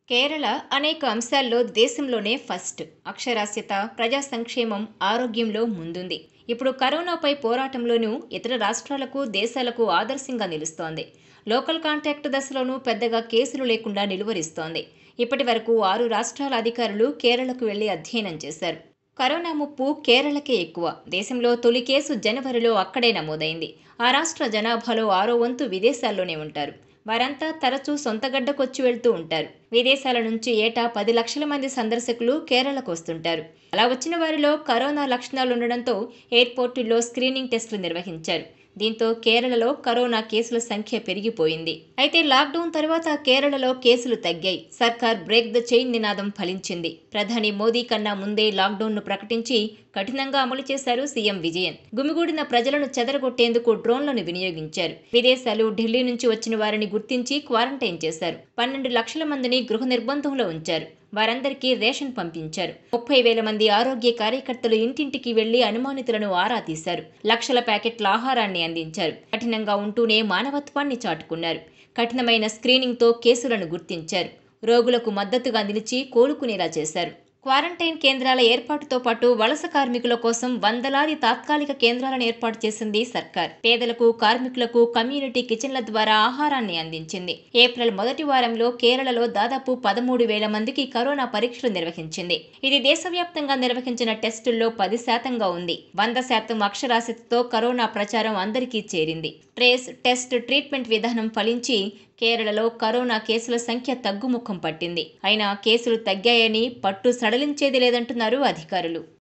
కేరళ అనేక అంశాల్లో దేశంలోనే ఫస్ట్ అక్షరాస్యత ప్రజా సంక్షేమం ఆరోగ్యంలో ముందుంది ఇప్పుడు కరోనాపై పోరాటంలోనూ ఇతర రాష్ట్రాలకు దేశాలకు ఆదర్శంగా నిలుస్తోంది లోకల్ కాంటాక్ట్ దశలోనూ పెద్దగా కేసులు లేకుండా నిలువరిస్తోంది ఇప్పటి వరకు ఆరు రాష్ట్రాల అధికారులు కేరళకు వెళ్లి అధ్యయనం చేశారు కరోనా ముప్పు కేరళకే ఎక్కువ దేశంలో తొలి కేసు జనవరిలో అక్కడే నమోదైంది ఆ రాష్ట్ర జనాభాలో ఆరో వంతు విదేశాల్లోనే ఉంటారు వారంతా తరచూ సొంత గడ్డకొచ్చి వెళ్తూ ఉంటారు విదేశాల నుంచి ఏటా పది లక్షల మంది సందర్శకులు కేరళకు వస్తుంటారు అలా వచ్చిన వారిలో కరోనా లక్షణాలు ఉండడంతో ఎయిర్పోర్టుల్లో స్క్రీనింగ్ టెస్టులు నిర్వహించారు దీంతో కేరళలో కరోనా కేసుల సంఖ్య పెరిగిపోయింది అయితే లాక్డౌన్ తర్వాత కేరళలో కేసులు తగ్గాయి సర్కార్ బ్రేక్ ద చైన్ నినాదం ఫలించింది ప్రధాని మోదీ కన్నా ముందే లాక్డౌన్ను ప్రకటించి కఠినంగా అమలు చేశారు సీఎం విజయన్ గుమిగూడిన ప్రజలను చెదరగొట్టేందుకు డ్రోన్లను వినియోగించారు విదేశాలు ఢిల్లీ నుంచి వచ్చిన వారిని గుర్తించి క్వారంటైన్ చేశారు పన్నెండు లక్షల మందిని గృహ నిర్బంధంలో ఉంచారు వారందరికీ రేషన్ పంపించారు ముప్పై వేల మంది ఆరోగ్య కార్యకర్తలు ఇంటింటికి వెళ్లి అనుమానితులను ఆరా తీశారు లక్షల ప్యాకెట్ల ఆహారాన్ని అందించారు కఠినంగా ఉంటూనే మానవత్వాన్ని చాటుకున్నారు కఠినమైన స్క్రీనింగ్తో కేసులను గుర్తించారు రోగులకు మద్దతుగా నిలిచి కోలుకునేలా చేశారు క్వారంటైన్ కేంద్రాల ఏర్పాటుతో పాటు వలస కార్మికుల కోసం వందలాది తాత్కాలిక కేంద్రాలను ఏర్పాటు చేసింది సర్కార్ పేదలకు కార్మికులకు కమ్యూనిటీ కిచెన్ల ద్వారా ఆహారాన్ని అందించింది ఏప్రిల్ మొదటి వారంలో కేరళలో దాదాపు పదమూడు వేల మందికి కరోనా పరీక్షలు నిర్వహించింది ఇది దేశవ్యాప్తంగా నిర్వహించిన టెస్టుల్లో పది శాతంగా ఉంది వంద శాతం అక్షరాస్యతతో కరోనా ప్రచారం అందరికీ చేరింది ట్రేస్ టెస్ట్ ట్రీట్మెంట్ విధానం ఫలించి కేరళలో కరోనా కేసుల సంఖ్య తగ్గుముఖం పట్టింది అయినా కేసులు తగ్గాయని పట్టు సడలించేది లేదంటున్నారు అధికారులు